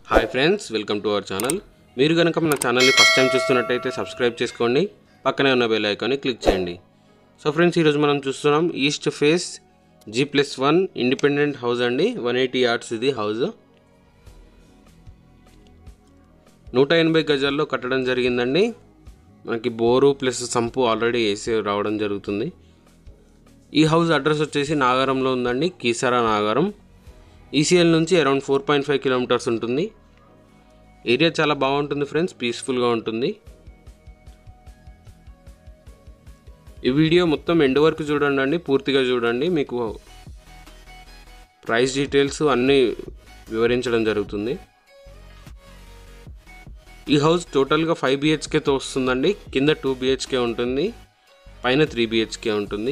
hi friends welcome to our channel మీరు కనుక మన ఛానల్ని ఫస్ట్ టైం చూస్తున్నట్టయితే సబ్స్క్రైబ్ చేసుకోండి పక్కనే ఉన్న బెల్ ఐకాన్ని క్లిక్ చేయండి సో ఫ్రెండ్స్ ఈరోజు మనం చూస్తున్నాం east face G plus one independent house అండి వన్ ఎయిటీ యార్డ్స్ ఇది హౌస్ నూట ఎనభై గజాల్లో కట్టడం జరిగిందండి మనకి బోరు ప్లస్ సంపు ఆల్రెడీ వేసి రావడం జరుగుతుంది ఈ హౌస్ అడ్రస్ వచ్చేసి నాగారంలో ఉందండి కీసారా నాగారం ఈసీఎల్ నుంచి around four point five kilometres ఉంటుంది ఏరియా చాలా బాగుంటుంది ఫ్రెండ్స్ పీస్ఫుల్గా ఉంటుంది ఈ వీడియో మొత్తం ఎండ్ వరకు చూడండి అండి పూర్తిగా చూడండి మీకు ప్రైస్ డీటెయిల్స్ అన్నీ వివరించడం జరుగుతుంది ఈ హౌస్ టోటల్గా ఫైవ్ బిహెచ్కేతో వస్తుందండి కింద టూ బిహెచ్కే ఉంటుంది పైన త్రీ బిహెచ్కే ఉంటుంది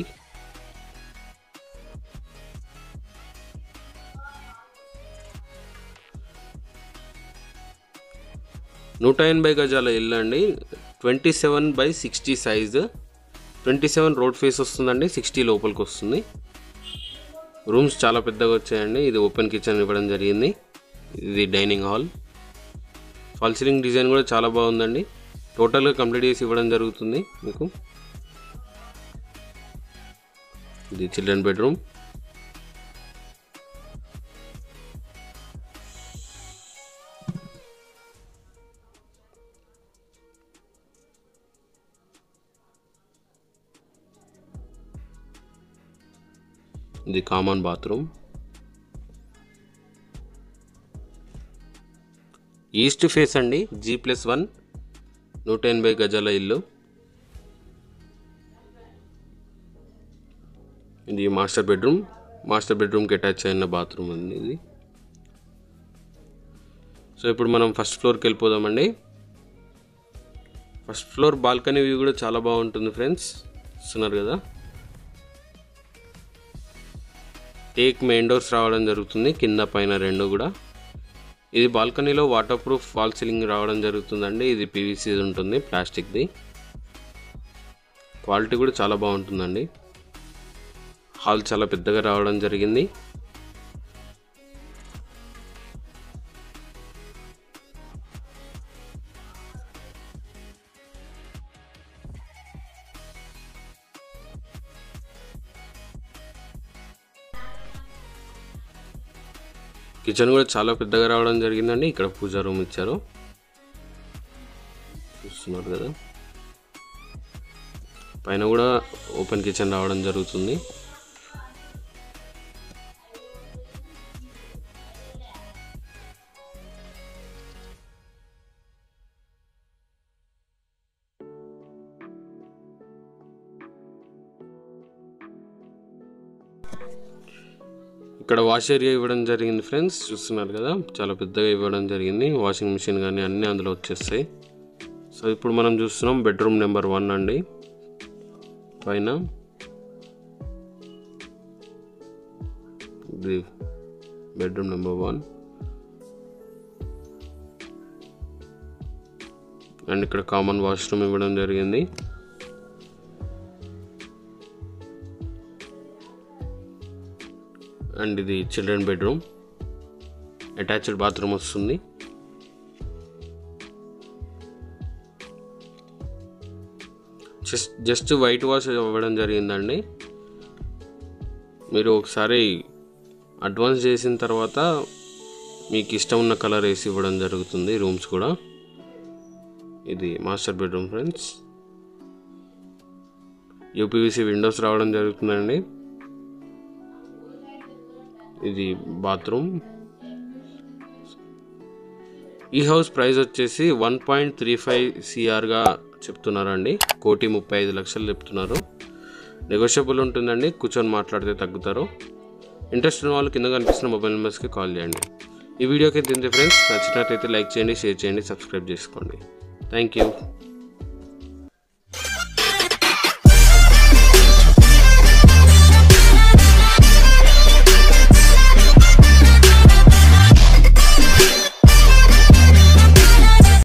నూట ఎనభై గజాల ఇల్లు అండి twenty seven by sixty size twenty seven road face వస్తుందండి సిక్స్టీ లోపలికి వస్తుంది రూమ్స్ చాలా పెద్దగా వచ్చాయండి ఇది ఓపెన్ కిచెన్ ఇవ్వడం జరిగింది ఇది dining hall fall ceiling design కూడా చాలా బాగుందండి టోటల్గా కంప్లీట్ చేసి ఇవ్వడం జరుగుతుంది మీకు ఇది చిల్డ్రన్ బెడ్రూమ్ ఇది కామన్ బాత్రూమ్ ఈస్ట్ ఫేస్ అండి జీ ప్లస్ వన్ నూట ఎనభై గజాల ఇల్లు ఇది మాస్టర్ బెడ్రూమ్ మాస్టర్ బెడ్రూమ్కి అటాచ్ అయిన బాత్రూమ్ ఉంది ఇది సో ఇప్పుడు మనం ఫస్ట్ ఫ్లోర్కి వెళ్ళిపోదామండి ఫస్ట్ ఫ్లోర్ బాల్కనీ వ్యూ కూడా చాలా బాగుంటుంది ఫ్రెండ్స్ చూస్తున్నారు కదా టేక్ మెయిన్ డోర్స్ రావడం జరుగుతుంది కింద పైన రెండు కూడా ఇది బాల్కనీలో వాటర్ ప్రూఫ్ ఫాల్ సీలింగ్ రావడం జరుగుతుందండి ఇది పీవీసీ ఉంటుంది ప్లాస్టిక్ది క్వాలిటీ కూడా చాలా బాగుంటుందండి హాల్ చాలా పెద్దగా రావడం జరిగింది కిచెన్ కూడా చాలా పెద్దగా రావడం జరిగిందండి ఇక్కడ పూజా రూమ్ ఇచ్చారు చూస్తున్నారు కదా పైన కూడా ఓపెన్ కిచెన్ రావడం జరుగుతుంది ఇక్కడ వాష్ ఏరియా ఇవ్వడం జరిగింది ఫ్రెండ్స్ చూస్తున్నారు కదా చాలా పెద్దగా ఇవ్వడం జరిగింది వాషింగ్ మిషన్ కానీ అన్నీ అందులో వచ్చేస్తాయి సో ఇప్పుడు మనం చూస్తున్నాం బెడ్రూమ్ నెంబర్ వన్ అండి పైన ఇది బెడ్రూమ్ నెంబర్ వన్ అండ్ ఇక్కడ కామన్ వాష్రూమ్ ఇవ్వడం జరిగింది అండ్ ఇది చిల్డ్రన్ బెడ్రూమ్ అటాచ్డ్ బాత్రూమ్ వస్తుంది జస్ట్ జస్ట్ వైట్ వాష్ అవ్వడం జరిగిందండి మీరు ఒకసారి అడ్వాన్స్ చేసిన తర్వాత మీకు ఇష్టం ఉన్న కలర్ వేసి ఇవ్వడం జరుగుతుంది రూమ్స్ కూడా ఇది master bedroom friends UPVC windows రావడం జరుగుతుందండి ఇది బాత్రూమ్ ఈ హౌస్ ప్రైస్ వచ్చేసి వన్ పాయింట్ త్రీ ఫైవ్ సిఆర్గా చెప్తున్నారండి కోటి ముప్పై ఐదు లక్షలు చెప్తున్నారు నెగోషియబుల్ ఉంటుందండి కూర్చొని మాట్లాడితే తగ్గుతారు ఇంట్రెస్ట్ ఉన్న వాళ్ళు కింద కనిపిస్తున్న మొబైల్ నెంబర్స్కి కాల్ చేయండి ఈ వీడియోకి తింటే ఫ్రెండ్స్ నచ్చినట్లయితే లైక్ చేయండి షేర్ చేయండి సబ్స్క్రైబ్ చేసుకోండి థ్యాంక్ యూ